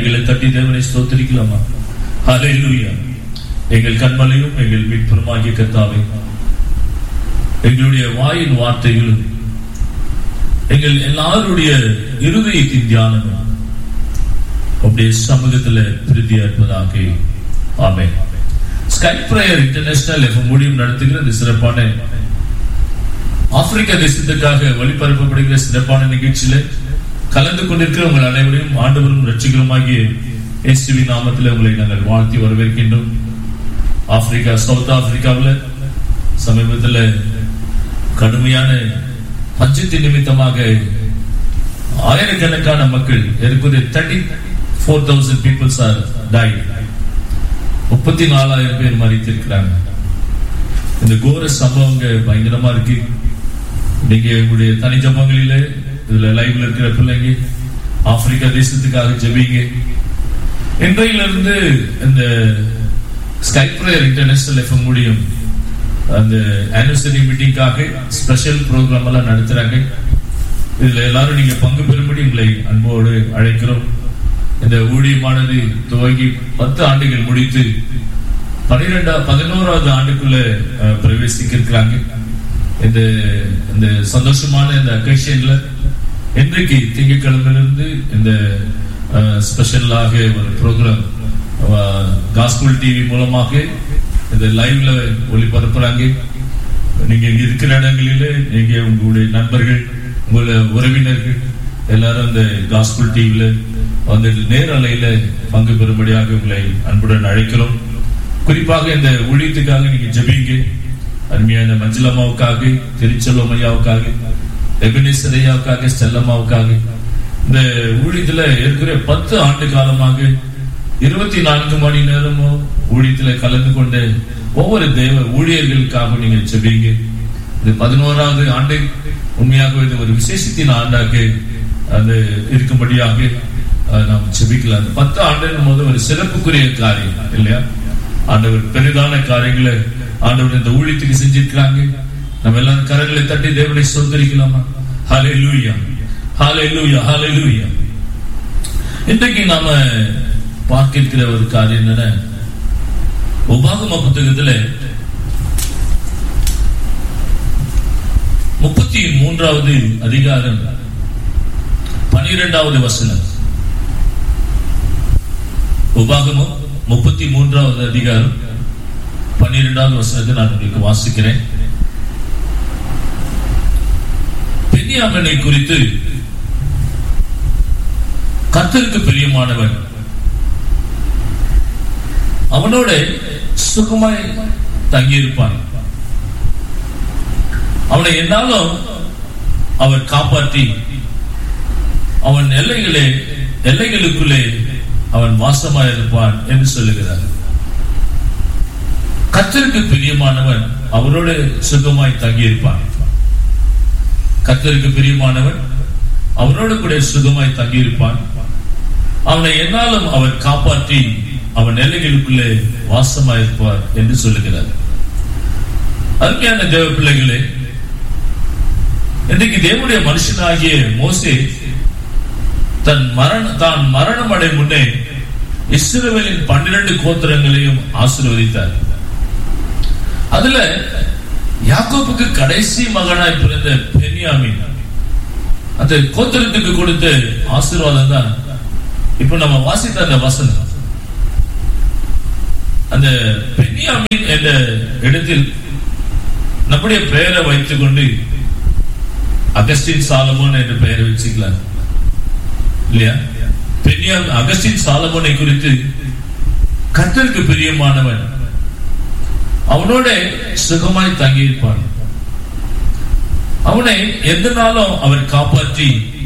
கைகளை தட்டி தேவனை ஸ்தோத்திரிக்கலாமா ஹalleluya எங்கள் கண்மலையும் எங்கள் மீட்பருமாகிய கர்த்தாவே எங்களுடைய வாயின் வார்த்தைகளும் எங்கள் எல்லாருடைய இருதயத்தின் தியானமும் அப்படியே சமூகத்துல பிரீதியா இருப்பதாக ஆமே ஸ்கை பிரேயர் இன்டர்நேஷனல் எஃப்எம் மூலியம் நடத்துகிற இந்த சிறப்பான ஆப்பிரிக்கா தேசத்துக்காக ஒளிபரப்பப்படுகிற சிறப்பான நிகழ்ச்சியில கலந்து கொண்டிருக்கிற உங்கள் அனைவரையும் ஆண்டவரும் ரட்சிகருமாகிய இயேசுவின் நாமத்தில் உங்களை நாங்கள் வாழ்த்தி வரவேற்கின்றோம் ஆப்பிரிக்கா சவுத் ஆப்பிரிக்காவில் சமீபத்தில் கடுமையான பஞ்சத்தின் நிமித்தமாக ஆயிரக்கணக்கான மக்கள் இருக்குது thirty four thousand peoples are die முப்பத்தி நாலாயிரம் பேர் மறித்திருக்கிறாங்க இந்த கோர சம்பவங்க பயங்கரமா இருக்கு நீங்க உங்களுடைய தனி ஜபங்களில இதுல லைவ்ல இருக்கிற பிள்ளைங்க ஆப்பிரிக்கா தேசத்துக்காக ஜெபிங்க இன்றையிலிருந்து இந்த ஸ்கை பிரேயர் இன்டர்நேஷனல் எஃப்எம் முடியும் அந்த ஆனிவர்சரி மீட்டிங்காக ஸ்பெஷல் ப்ரோக்ராம் எல்லாம் நடத்துறாங்க இதுல எல்லாரும் நீங்க பங்கு பெறும்படி உங்களை அன்போடு அழைக்கிறோம் இந்த ஊழியமானது துவங்கி பத்து ஆண்டுகள் முடித்து பனிரெண்டா பதினோராவது ஆண்டுக்குள்ள அஹ், பிரவேசிக்க இருக்கிறாங்க இந்த இந்த சந்தோஷமான இந்த அக்கேஷன்ல இன்றைக்கு திங்கட்கிழமையிலிருந்து இந்த ஸ்பெஷலாக ஒரு ப்ரோக்ராம் காஸ்புல் டிவி மூலமாக இந்த லைவ்ல ஒளிபரப்புறாங்க நீங்க இங்க இருக்கிற இடங்களில நீங்க உங்களுடைய நண்பர்கள் உங்களுடைய உறவினர்கள் எல்லாரும் இந்த காஸ்புல் டிவில வந்து நேரலையில பங்கு பெறும்படியாக உங்களை அன்புடன் அழைக்கிறோம் குறிப்பாக இந்த ஊழியத்துக்காக நீங்க ஜெபிங்க அருமையான மஞ்சளம்மாவுக்காக திருச்செல்வம் ஐயாவுக்காக எபினேசர் ஐயாவுக்காக ஸ்டெல்லம்மாவுக்காக இந்த ஊழியத்துல இருக்கிற பத்து ஆண்டு காலமாக இருபத்தி நான்கு மணி நேரமும் ஊழியத்துல கலந்து கொண்ட ஒவ்வொரு தேவ ஊழியர்களுக்காக நீங்க ஜெபிங்க இது பதினோராவது ஆண்டு உண்மையாக இது ஒரு விசேஷத்தின் ஆண்டாக அது இருக்கும்படியாக அஹ், நாம் ஜெபிக்கலாம் அந்த பத்து ஆண்டு போது ஒரு சிறப்புக்குரிய காரியம் இல்லையா ஆண்டவர் பெரிதான காரியங்களை ஆண்டவர் இந்த ஊழியத்துக்கு செஞ்சிருக்கிறாங்க நம்ம எல்லாரும் கரங்களை தட்டி தேவனை சொந்தரிக்கலாமா ஹாலே லூயா ஹாலே லூயா ஹாலே லூயா இன்றைக்கு நாம பார்க்க இருக்கிற ஒரு காரியம் என்னன்னா உபாகம புத்தகத்துல முப்பத்தி மூன்றாவது அதிகாரம் பனிரெண்டாவது வசனம் உபாகமம் முப்பத்தி மூன்றாவது அதிகாரம் பன்னிரெண்டாவது வசனத்தை நான் உங்களுக்கு வாசிக்கிறேன் பெண்ணியாமனை குறித்து கர்த்தருக்கு பிரியமானவன் அவனோட சுகமாய் தங்கியிருப்பான் அவனை என்னாலும் அவர் காப்பாற்றி அவன் எல்லைகளே எல்லைகளுக்குள்ளே அவன் வாசமாய் இருப்பான் என்று சொல்லுகிறார் கர்த்தருக்கு பிரியமானவன் அவரோட சுகமாய் தங்கியிருப்பான் கர்த்தருக்கு பிரியமானவன் அவனோடு கூட சுகமாய் தங்கியிருப்பான் அவனை என்னாலும் அவர் காப்பாற்றி அவன் எல்லைகளுக்குள்ளே வாசமாயிருப்பார் என்று சொல்லுகிறார் அருமையான தேவ பிள்ளைகளே இன்றைக்கு தேவனுடைய மனுஷனாகிய மோசே தன் மரண தான் மரணம் அடை முன்னே இஸ்ரவேலின் பன்னிரண்டு கோத்திரங்களையும் ஆசீர்வதித்தார் அதுல யாக்கோப்புக்கு கடைசி மகனாய் பிறந்த பென்யாமின் அந்த கோத்திரத்துக்கு கொடுத்த ஆசீர்வாதம் தான் இப்ப நம்ம வாசித்த அந்த வசனம் அந்த பென்யாமின் என்ற இடத்தில் நம்முடைய பெயரை வைத்துக் கொண்டு அகஸ்டின் சாலமோன் என்ற பெயரை வச்சுக்கலாம் இல்லையா பெண்ணியா அகஸ்டின் சாலமோனை குறித்து கர்த்தருக்கு பிரியமானவன் அவனோட சுகமாய் தங்கியிருப்பான் அவனை எந்த நாளும் அவர் காப்பாற்றி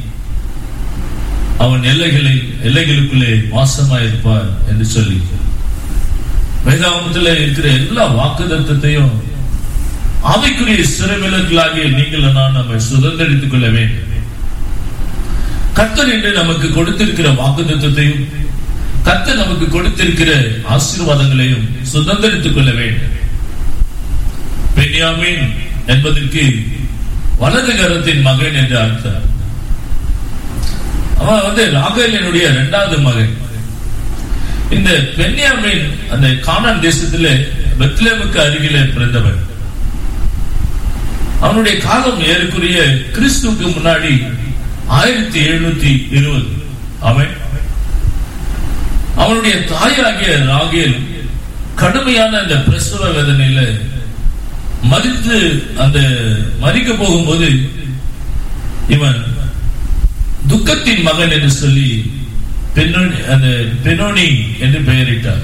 அவன் எல்லைகளை எல்லைகளுக்குள்ளே வாசமாயிருப்பார் என்று சொல்லி வேதாகமத்தில் இருக்கிற எல்லா வாக்குதத்தத்தையும் ஆவிக்குரிய சிறவிலர்களாகிய நீங்கள் நான் நம்ம சுதந்திரித்துக் கொள்ள வேண்டும் கர்த்தர் என்று நமக்கு கொடுத்திருக்கிற வாக்குதத்தையும் கர்த்தர் நமக்கு கொடுத்திருக்கிற ஆசீர்வாதங்களையும் சுதந்திரித்துக் கொள்ள வேண்டும் பென்யாமின் என்பதற்கு வலது கரத்தின் மகன் என்று அர்த்தம் அவன் வந்து ராகேலினுடைய இரண்டாவது மகன் இந்த பென்யாமின் அந்த கானான் தேசத்திலே பெத்லேமுக்கு அருகிலே பிறந்தவன் அவனுடைய காலம் ஏறக்குரிய கிறிஸ்துவுக்கு முன்னாடி ஆயிரத்தி எழுநூத்தி இருபது அவன் அவனுடைய தாயாகிய ராகேல் கடுமையான அந்த பிரசவ வேதனையில மறித்து அந்த மறிக்க போகும்போது இவன் துக்கத்தின் மகன் என்று சொல்லி பெண்ணோனி அந்த பெண்ணோனி என்று பெயரிட்டார்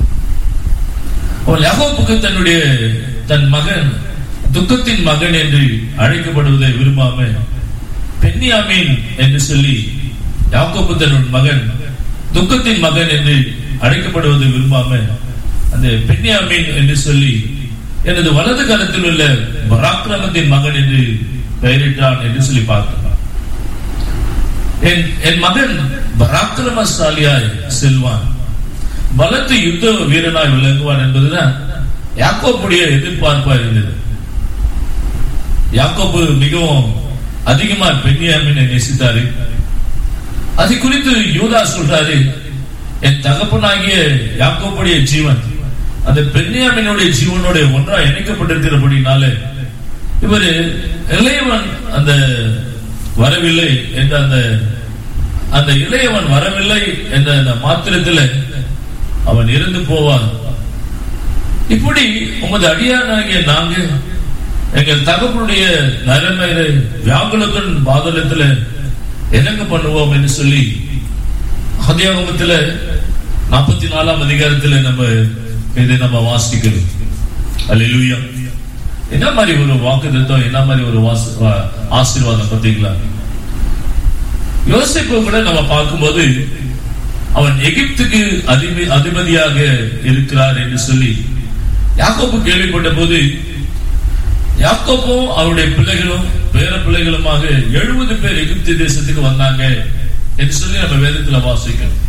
அவள் யாகோப்புக்கு தன்னுடைய தன் மகன் துக்கத்தின் மகன் என்று அழைக்கப்படுவதை விரும்பாம பெண்ணியாமீன் என்று சொல்லி யாக்கோப்பு தன்னுடைய மகன் துக்கத்தின் மகன் என்று அழைக்கப்படுவதை விரும்பாம அந்த பெண்ணியாமீன் என்று சொல்லி எனது வலது கரத்தில் உள்ள பராக்கிரமத்தின் மகன் என்று பெயரிட்டான் என்று சொல்லி பார்த்தோம் என் என் மகன் பராக்கிரமசாலியாய் செல்வான் பலத்து யுத்த வீரனாய் விளங்குவான் என்பதுதான் யாக்கோப்புடைய எதிர்பார்ப்பா இருந்தது யாக்கோப்பு மிகவும் அதிகமா பெண்ணியாமினை நேசித்தாரு அது குறித்து யூதா சொல்றாரு என் தகப்பனாகிய யாக்கோப்புடைய ஜீவன் அந்த பெண்ணியாமினுடைய ஜீவனோட ஒன்றா இணைக்கப்பட்டிருக்கிறபடினால இவர் இளையவன் அந்த வரவில்லை என்ற அந்த அந்த இளையவன் வரவில்லை என்ற அந்த மாத்திரத்தில் அவன் இருந்து போவான் இப்படி உமது அடியானாகிய நாங்க எங்கள் தகப்பனுடைய நரமேற வியாகுலத்தின் பாதலத்துல என்னங்க பண்ணுவோம் என்று சொல்லி அதியாகமத்துல நாற்பத்தி நாலாம் அதிகாரத்துல நம்ம இதை நம்ம வாசிக்கிறோம் அல்லேலூயா என்ன மாதிரி ஒரு வாக்குத்தத்தம் என்ன மாதிரி ஒரு வாச- வா- ஆசீர்வாதம் பார்த்தீங்களா யோசிப்பை கூட நம்ம பார்க்கும்போது அவன் எகிப்துக்கு அதிபதி அதிபதியாக இருக்கிறார் என்று சொல்லி யாக்கோப்பு கேள்விப்பட்ட போது யாக்கோப்பும் அவருடைய பிள்ளைகளும் பேர பிள்ளைகளுமாக எழுபது பேர் எகிப்து தேசத்துக்கு வந்தாங்க என்று சொல்லி நம்ம வேதத்துல வாசிக்கிறோம்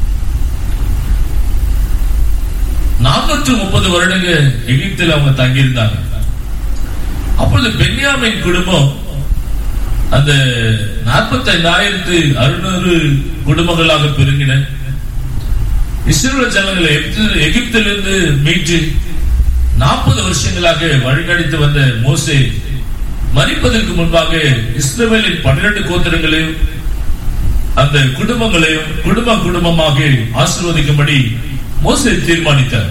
நானூற்று முப்பது வருடங்கள் எகிப்தில் அவங்க தங்கியிருந்தாங்க அப்பொழுது பென்யாமின் குடும்பம் அந்த நாற்பத்தி ஐந்தாயிரத்து அறுநூறு குடும்பங்களாக பெருங்கின இஸ்ரேல் ஜனங்களை எகிப்து- எகிப்திலிருந்து மீட்டு நாற்பது வருஷங்களாக வழிநடத்தி வந்த மோசே மறிப்பதற்கு முன்பாக இஸ்ரவேலின் பன்னிரண்டு கோத்திரங்களையும் அந்த குடும்பங்களையும் குடும்ப குடும்பமாக ஆசீர்வதிக்கும்படி மோசே தீர்மானித்தார்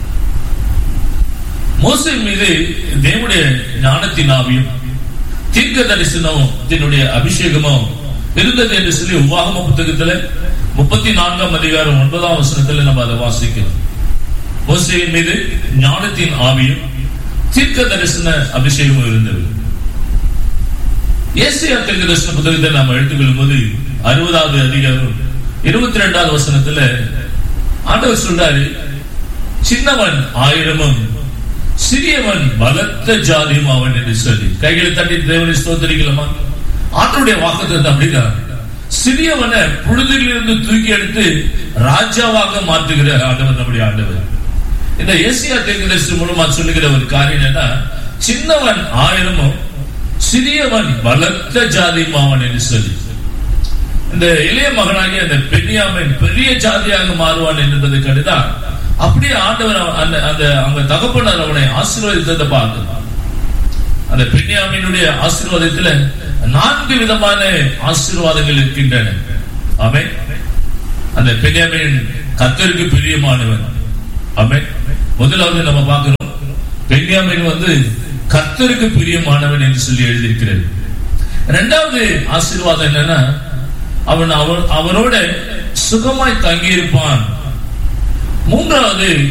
மோசே மீது தேவனுடைய ஞானத்தின் ஆவியும் தீர்க்க தரிசனத்தினுடைய அபிஷேகமும் இருந்தது என்று சொல்லி உபாகம புத்தகத்துல முப்பத்தி நான்காம் அதிகாரம் ஒன்பதாம் வசனத்துல நம்ம அதை வாசிக்கிறோம் மோசையின் மீது ஞானத்தின் ஆவியும் தீர்க்க தரிசன அபிஷேகமும் இருந்தது ஏசியா தீர்க்க தரிசன புத்தகத்தை நாம் எடுத்துக்கொள்ளும் போது அறுபதாவது அதிகாரம் இருபத்தி ரெண்டாவது வசனத்துல ஆண்டவர் சொல்றாரு சின்னவன் ஆயிரமும் சிறியவன் பலத்த ஜாதியும் அவன் என்று சொல்லி கைகளை தட்டி தேவனை ஸ்தோத்தரிக்கலாமா ஆண்டருடைய வாக்குத்தத்தை அப்படிதான் சிறியவனை புழுதிலிருந்து தூக்கி எடுத்து ராஜாவாக மாற்றுகிற ஆண்டவர் நம்முடைய ஆண்டவர் இந்த ஏசியா தீர்க்கதரிசி மூலமா சொல்லுகிற ஒரு காரியம் என்னன்னா சின்னவன் ஆயிரமும் சிறியவன் பலத்த ஜாதியும் அவன் என்று சொல்லி இந்த இளைய மகனாகிய அந்த பெண்ணியாமன் பெரிய ஜாதியாக மாறுவான் என்பதை கண்டுதான் அப்படியே ஆண்டவர் அவ- அந்த அந்த அவங்க தகப்பனர் அவனை ஆசீர்வதித்ததை பார்க்கலாம் அந்த பெண்ணியாமினுடைய ஆசீர்வாதத்துல நான்கு விதமான ஆசீர்வாதங்கள் இருக்கின்றன ஆமென் அந்த பெண்ணியாமின் கத்தருக்கு பிரியமானவன் ஆமென் முதலாவது நம்ம பார்க்கிறோம் பெண்ணியாமின் வந்து கர்த்தருக்கு பிரியமானவன் என்று சொல்லி எழுதியிருக்கிறது இரண்டாவது ஆசீர்வாதம் என்னன்னா அவன் அவர் அவரோட சுகமாய் தங்கியிருப்பான் மூன்றாவது